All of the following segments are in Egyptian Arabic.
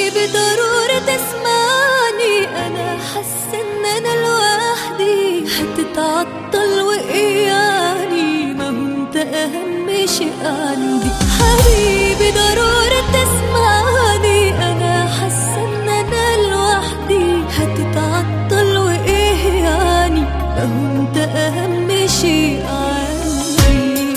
حبيبي ضروري تسمعني انا حاسه ان انا لوحدي هتتعطل واياني ما هو انت اهم شيء عندي حبيبي ضروري تسمعني انا حاسه ان انا لوحدي هتتعطل وايه يعني ما هو انت اهم شيء عندي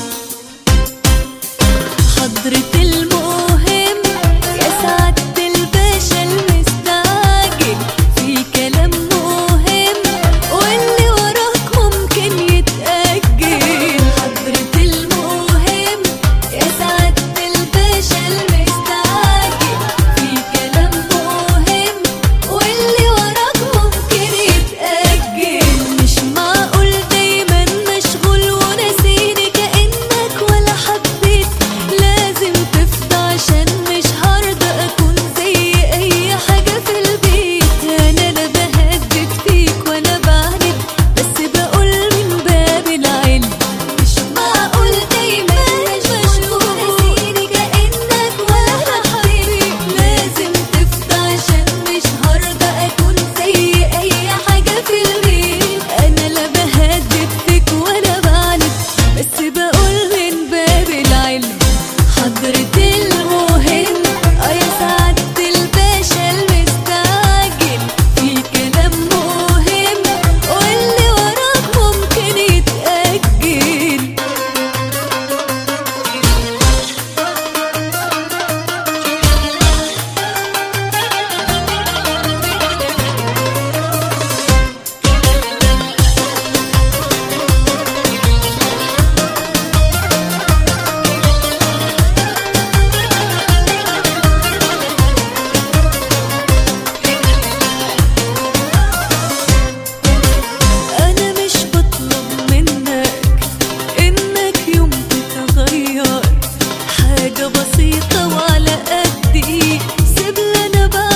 حضرة المهم يا سعادة الباشا المستعجل في كلام مهم واللي وراك ممكن يتأجل حضرة المهم يا سعادة الباشا المستعجل في كلام مهم واللي وراك ممكن يتأجل مش معقول دايما مشغول وناسيني كأنك ولا حبيت لازم تفضى عشان مش هرضى اكون زي اي حاجة في البيت انا لا بهدد فيك ولا بعند بس بقول من باب العلم مش معقول دايما مشغول وناسيني كأنك ولا حبيت لازم تفضى عشان مش هرضى اكون زي اي حاجة في البيت انا لا بهدد فيك ولا بعند بس بقول من باب العلم حضرة المهم اه يا سعادة الباشا المستعجل في كلام مهم واللي وراك ممكن يتأجل أنا مش بطلب منك إنك يوم تتغير حاجة بسيطة وعلى قدي سيب لنا بقى